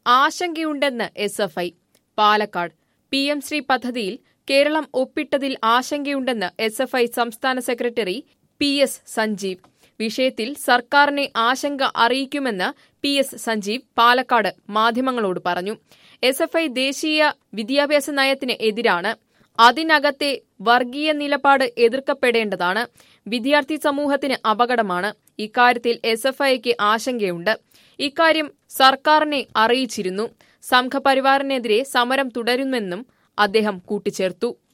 ആശങ്കയുണ്ടെന്ന് S F I Palakkad P M Shri പദ്ധതിയിൽ കേരളം ഒപ്പിട്ടതിൽ ആശങ്കയുണ്ടെന്ന് എസ് എഫ് ഐ സംസ്ഥാന സെക്രട്ടറി പി എസ് സഞ്ജീവ് വിഷയത്തിൽ സർക്കാരിനെ ആശങ്ക അറിയിക്കുമെന്ന് പി എസ് സഞ്ജീവ് പാലക്കാട് മാധ്യമങ്ങളോട് പറഞ്ഞു എസ് എഫ് ഐ ദേശീയ വിദ്യാഭ്യാസ നയത്തിന് എതിരാണ് അതിനകത്തെ വർഗീയ നിലപാട് എതിർക്കപ്പെടേണ്ടതാണ് വിദ്യാർത്ഥി സമൂഹത്തിന് അപകടമാണ് ഇക്കാര്യത്തിൽ എസ് എഫ് ഐക്ക് ആശങ്കയുണ്ട് ഇക്കാര്യം സർക്കാരിനെ അറിയിച്ചിരുന്നു സംഘപരിവാറിനെതിരെ സമരം തുടരുമെന്നും അദ്ദേഹം കൂട്ടിച്ചേർത്തു